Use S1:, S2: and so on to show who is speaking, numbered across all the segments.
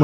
S1: நம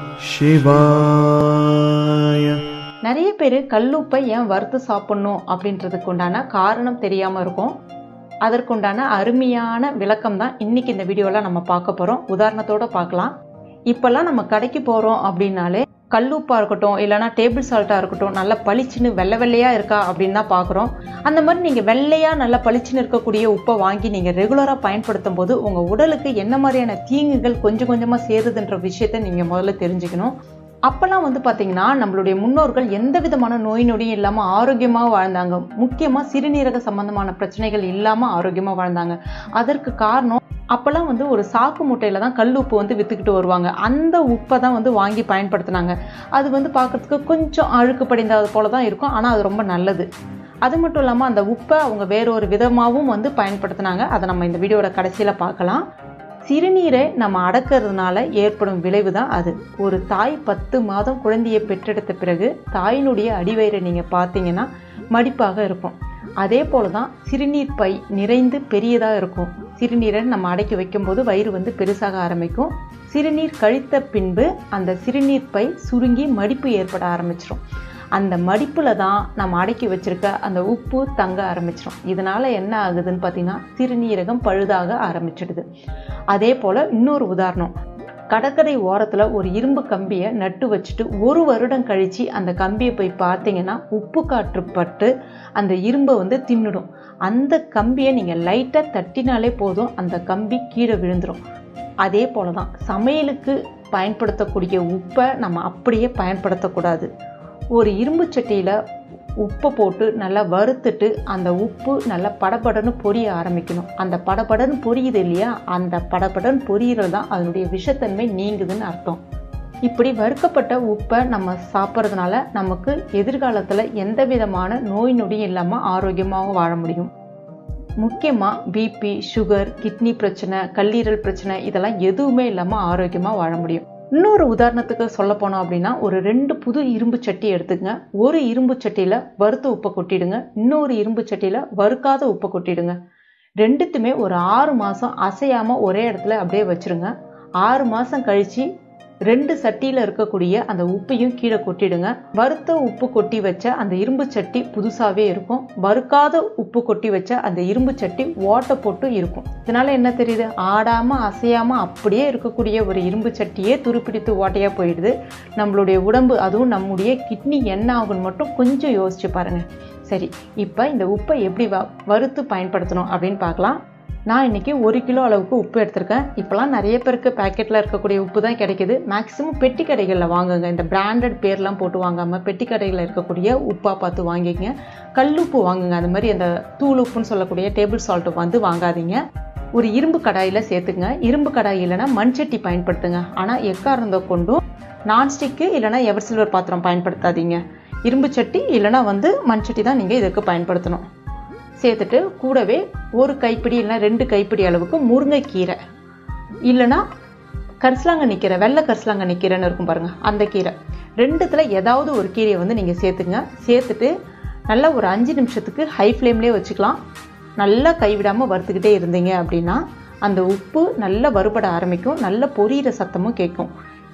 S1: சிவாய
S2: நிறைய பேர் கல்லுப்பை ஏன் வறுத்து சாப்பிடணும் அப்படின்றதுக்கு உண்டான காரணம் தெரியாமல் இருக்கும் அதற்குண்டான அருமையான விளக்கம் தான் இன்னைக்கு இந்த வீடியோவில் நம்ம பார்க்க போகிறோம் உதாரணத்தோட பார்க்கலாம் இப்போல்லாம் நம்ம கடைக்கு போகிறோம் அப்படின்னாலே கல்லுப்பாக இருக்கட்டும் இல்லைனா டேபிள் சால்ட்டாக இருக்கட்டும் நல்லா பளிச்சுன்னு வெள்ளை வெள்ளையாக இருக்கா அப்படின்னு தான் பார்க்குறோம் அந்த மாதிரி நீங்கள் வெள்ளையாக நல்லா பளிச்சுன்னு இருக்கக்கூடிய உப்பை வாங்கி நீங்கள் ரெகுலராக பயன்படுத்தும் போது உங்கள் உடலுக்கு என்ன மாதிரியான தீங்குகள் கொஞ்சம் கொஞ்சமாக சேருதுன்ற விஷயத்தை நீங்கள் முதல்ல தெரிஞ்சுக்கணும் அப்போல்லாம் வந்து பார்த்தீங்கன்னா நம்மளுடைய முன்னோர்கள் எந்த விதமான நோய் நொடியும் இல்லாமல் ஆரோக்கியமாக வாழ்ந்தாங்க முக்கியமாக சிறுநீரக சம்பந்தமான பிரச்சனைகள் இல்லாமல் ஆரோக்கியமாக வாழ்ந்தாங்க அதற்கு காரணம் அப்போல்லாம் வந்து ஒரு சாக்கு மூட்டையில் தான் கல் உப்பு வந்து விற்றுக்கிட்டு வருவாங்க அந்த உப்பை தான் வந்து வாங்கி பயன்படுத்தினாங்க அது வந்து பார்க்குறதுக்கு கொஞ்சம் அழுக்கு படிந்தது போல தான் இருக்கும் ஆனால் அது ரொம்ப நல்லது அது மட்டும் இல்லாமல் அந்த உப்பை அவங்க வேற ஒரு விதமாகவும் வந்து பயன்படுத்தினாங்க அதை நம்ம இந்த வீடியோட கடைசியில் பார்க்கலாம் சிறுநீரை நம்ம அடக்கிறதுனால ஏற்படும் விளைவு தான் அது ஒரு தாய் பத்து மாதம் குழந்தையை பெற்றெடுத்த பிறகு தாயினுடைய அடிவயிறை நீங்கள் பார்த்தீங்கன்னா மடிப்பாக இருக்கும் அதே போல தான் சிறுநீர் பை நிறைந்து பெரியதாக இருக்கும் சிறுநீரை நம்ம அடக்கி வைக்கும்போது வயிறு வந்து பெருசாக ஆரம்பிக்கும் சிறுநீர் கழித்த பின்பு அந்த சிறுநீர் பை சுருங்கி மடிப்பு ஏற்பட ஆரம்பிச்சிடும் அந்த மடிப்பில் தான் நம்ம அடக்கி வச்சிருக்க அந்த உப்பு தங்க ஆரம்பிச்சிடும் இதனால் என்ன ஆகுதுன்னு பார்த்தீங்கன்னா சிறுநீரகம் பழுதாக ஆரம்பிச்சிடுது அதே போல் இன்னொரு உதாரணம் கடற்கரை ஓரத்தில் ஒரு இரும்பு கம்பியை நட்டு வச்சுட்டு ஒரு வருடம் கழித்து அந்த கம்பியை போய் பார்த்தீங்கன்னா உப்பு காற்று பட்டு அந்த இரும்பை வந்து தின்னுடும் அந்த கம்பியை நீங்கள் லைட்டாக தட்டினாலே போதும் அந்த கம்பி கீழே விழுந்துடும் அதே போல தான் சமையலுக்கு பயன்படுத்தக்கூடிய உப்பை நம்ம அப்படியே பயன்படுத்தக்கூடாது ஒரு இரும்பு சட்டியில் உப்பை போட்டு நல்லா வறுத்துட்டு அந்த உப்பு நல்லா படபடன்னு பொரிய ஆரம்பிக்கணும் அந்த படபடன்னு பொரியுது இல்லையா அந்த படபடன்னு பொரியிறது தான் அதனுடைய விஷத்தன்மை நீங்குதுன்னு அர்த்தம் இப்படி வறுக்கப்பட்ட உப்பை நம்ம சாப்பிட்றதுனால நமக்கு எதிர்காலத்தில் எந்த விதமான நோய் நொடியும் இல்லாமல் ஆரோக்கியமாக வாழ முடியும் முக்கியமாக பிபி சுகர் கிட்னி பிரச்சனை கல்லீரல் பிரச்சனை இதெல்லாம் எதுவுமே இல்லாமல் ஆரோக்கியமாக வாழ முடியும் இன்னொரு உதாரணத்துக்கு சொல்ல போனோம் அப்படின்னா ஒரு ரெண்டு புது இரும்பு சட்டி எடுத்துக்கங்க ஒரு இரும்பு சட்டியில் வறுத்த உப்பை கொட்டிடுங்க இன்னொரு இரும்பு சட்டியில் வறுக்காத உப்பை கொட்டிடுங்க ரெண்டுத்துமே ஒரு ஆறு மாதம் அசையாமல் ஒரே இடத்துல அப்படியே வச்சுருங்க ஆறு மாதம் கழித்து ரெண்டு சட்டியில் இருக்கக்கூடிய அந்த உப்பையும் கீழே கொட்டிடுங்க வறுத்த உப்பு கொட்டி வச்ச அந்த இரும்பு சட்டி புதுசாகவே இருக்கும் வறுக்காத உப்பு கொட்டி வச்ச அந்த இரும்பு சட்டி ஓட்டை போட்டு இருக்கும் இதனால என்ன தெரியுது ஆடாமல் அசையாமல் அப்படியே இருக்கக்கூடிய ஒரு இரும்பு சட்டியே துருப்பிடித்து ஓட்டையாக போயிடுது நம்மளுடைய உடம்பு அதுவும் நம்முடைய கிட்னி என்ன ஆகுன்னு மட்டும் கொஞ்சம் யோசிச்சு பாருங்க சரி இப்போ இந்த உப்பை எப்படி வ வறுத்து பயன்படுத்தணும் அப்படின்னு பார்க்கலாம் நான் இன்றைக்கி ஒரு கிலோ அளவுக்கு உப்பு எடுத்திருக்கேன் இப்போலாம் நிறைய பேருக்கு பேக்கெட்டில் இருக்கக்கூடிய உப்பு தான் கிடைக்குது மேக்ஸிமம் பெட்டி கடைகளில் வாங்குங்க இந்த பிராண்டட் பேர்லாம் போட்டு வாங்காமல் பெட்டி கடைகளில் இருக்கக்கூடிய உப்பாக பார்த்து வாங்கிக்கங்க கல்லுப்பு வாங்குங்க அந்த மாதிரி அந்த தூள் உப்புன்னு சொல்லக்கூடிய டேபிள் சால்ட்டு வந்து வாங்காதீங்க ஒரு இரும்பு கடாயில் சேர்த்துங்க இரும்பு கடாய் இல்லைன்னா மண்சட்டி பயன்படுத்துங்க ஆனால் எக்காரணத்தை கொண்டும் நான்ஸ்டிக்கு இல்லைனா எவர் சில்வர் பாத்திரம் பயன்படுத்தாதீங்க இரும்பு சட்டி இல்லைனா வந்து மண்சட்டி தான் நீங்கள் இதுக்கு பயன்படுத்தணும் சேர்த்துட்டு கூடவே ஒரு கைப்பிடி இல்லைனா ரெண்டு கைப்பிடி அளவுக்கு முருங்கைக்கீரை இல்லைனா கரிசலாங்கண்ணி கீரை வெள்ளை கரிசலாங்கண்ணி கீரைன்னு இருக்கும் பாருங்கள் அந்த கீரை ரெண்டுத்தில் ஏதாவது ஒரு கீரையை வந்து நீங்கள் சேர்த்துங்க சேர்த்துட்டு நல்லா ஒரு அஞ்சு நிமிஷத்துக்கு ஹை ஃப்ளேம்லேயே வச்சுக்கலாம் நல்லா கைவிடாமல் வறுத்துக்கிட்டே இருந்தீங்க அப்படின்னா அந்த உப்பு நல்லா வறுபட ஆரம்பிக்கும் நல்ல பொரியிற சத்தமும் கேட்கும்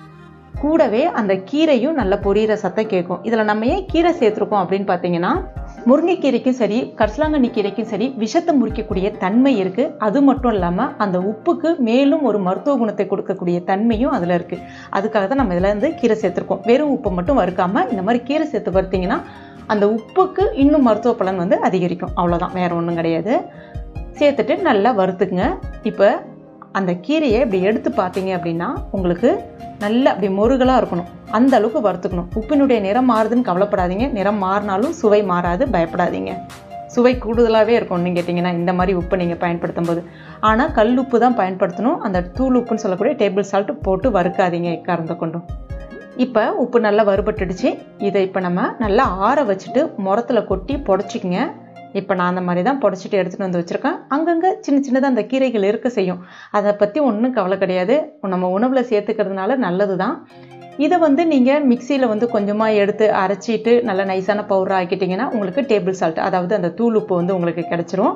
S2: கூடவே அந்த கீரையும் நல்ல பொரியிற சத்தம் கேட்கும் இதில் நம்ம ஏன் கீரை சேர்த்துருக்கோம் அப்படின்னு பார்த்தீங்கன்னா முருங்கைக்கீரைக்கும் சரி கரிசலாங்கண்ணி கீரைக்கும் சரி விஷத்தை முறிக்கக்கூடிய தன்மை இருக்குது அது மட்டும் இல்லாமல் அந்த உப்புக்கு மேலும் ஒரு மருத்துவ குணத்தை கொடுக்கக்கூடிய தன்மையும் அதில் இருக்குது அதுக்காக தான் நம்ம இதில் இருந்து கீரை சேர்த்துருக்கோம் வெறும் உப்பை மட்டும் வறுக்காமல் இந்த மாதிரி கீரை சேர்த்து வறுத்தீங்கன்னா அந்த உப்புக்கு இன்னும் மருத்துவ பலன் வந்து அதிகரிக்கும் அவ்வளோதான் வேறு ஒன்றும் கிடையாது சேர்த்துட்டு நல்லா வறுத்துக்குங்க இப்போ அந்த கீரையை இப்படி எடுத்து பார்த்தீங்க அப்படின்னா உங்களுக்கு நல்ல அப்படி முருகலாக இருக்கணும் அந்த அளவுக்கு வறுத்துக்கணும் உப்பினுடைய நிறம் மாறுதுன்னு கவலைப்படாதீங்க நிறம் மாறினாலும் சுவை மாறாது பயப்படாதீங்க சுவை கூடுதலாகவே இருக்கும்னு கேட்டிங்கன்னா இந்த மாதிரி உப்பு நீங்கள் பயன்படுத்தும் போது ஆனால் கல் உப்பு தான் பயன்படுத்தணும் அந்த தூள் உப்புன்னு சொல்லக்கூடிய டேபிள் சால்ட் போட்டு வறுக்காதீங்க எக்காரந்த கொண்டும் இப்போ உப்பு நல்லா வறுபட்டுடுச்சு இதை இப்போ நம்ம நல்லா ஆற வச்சுட்டு முரத்தில் கொட்டி புடச்சிக்கங்க இப்போ நான் அந்த மாதிரி தான் புடச்சிட்டு எடுத்துகிட்டு வந்து வச்சுருக்கேன் அங்கங்கே சின்ன சின்னதாக அந்த கீரைகள் இருக்க செய்யும் அதை பற்றி ஒன்றும் கவலை கிடையாது நம்ம உணவில் சேர்த்துக்கிறதுனால நல்லது தான் இதை வந்து நீங்கள் மிக்சியில் வந்து கொஞ்சமாக எடுத்து அரைச்சிட்டு நல்லா நைஸான பவுடர் ஆக்கிட்டிங்கன்னா உங்களுக்கு டேபிள் சால்ட் அதாவது அந்த தூள் உப்பு வந்து உங்களுக்கு கிடச்சிரும்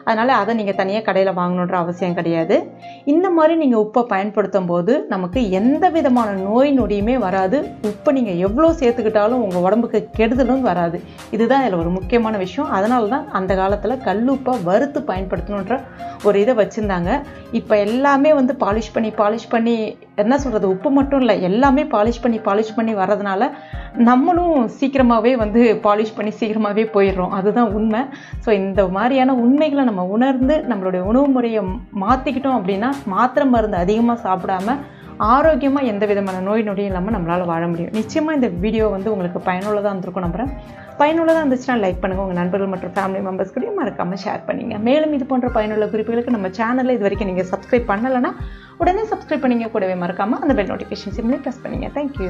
S2: அதனால் அதை நீங்கள் தனியாக கடையில் வாங்கணுன்ற அவசியம் கிடையாது இந்த மாதிரி நீங்கள் உப்பை பயன்படுத்தும் போது நமக்கு எந்த விதமான நோய் நொடியுமே வராது உப்பை நீங்கள் எவ்வளோ சேர்த்துக்கிட்டாலும் உங்கள் உடம்புக்கு கெடுதலும் வராது இதுதான் இதில் ஒரு முக்கியமான விஷயம் அதனால தான் அந்த காலத்தில் கல்லுப்பை வறுத்து பயன்படுத்தணுன்ற ஒரு இதை வச்சுருந்தாங்க இப்போ எல்லாமே வந்து பாலிஷ் பண்ணி பாலிஷ் பண்ணி என்ன சொல்கிறது உப்பு மட்டும் இல்லை எல்லாமே பாலிஷ் பண்ணி பாலிஷ் பண்ணி வர்றதுனால நம்மளும் சீக்கிரமாகவே வந்து பாலிஷ் பண்ணி சீக்கிரமாகவே போயிடுறோம் அதுதான் உண்மை ஸோ இந்த மாதிரியான உண்மைகளை நம்ம உணர்ந்து நம்மளுடைய உணவு முறையை மாற்றிக்கிட்டோம் அப்படின்னா மாத்திரை மருந்து அதிகமாக சாப்பிடாம ஆரோக்கியமாக எந்த விதமான நோய் நொடியும் இல்லாமல் நம்மளால் வாழ முடியும் நிச்சயமாக இந்த வீடியோ வந்து உங்களுக்கு பயனுள்ளதாக இருந்திருக்கும் நம்புகிறேன் பயனுள்ளதாக இருந்துச்சுன்னா லைக் பண்ணுங்கள் உங்கள் நண்பர்கள் மற்றும் ஃபேமிலி மெம்பர்ஸ் கூடயும் மறக்காமல் ஷேர் பண்ணிங்க மேலும் இது போன்ற பயனுள்ள குறிப்புகளுக்கு நம்ம சேனலில் இது வரைக்கும் நீங்கள் சப்ஸ்கிரைப் பண்ணலைன்னா உடனே சப்ஸ்கிரைப் பண்ணிங்க கூடவே மறக்காமல் அந்த பெல் நோட்டிஃபிகேஷன் சிம்லேயே ப்ரெஸ் பண்ணிங்க தேங்க்யூ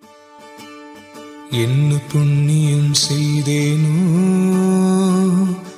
S1: என்ன புண்ணியம் செய்தேனோ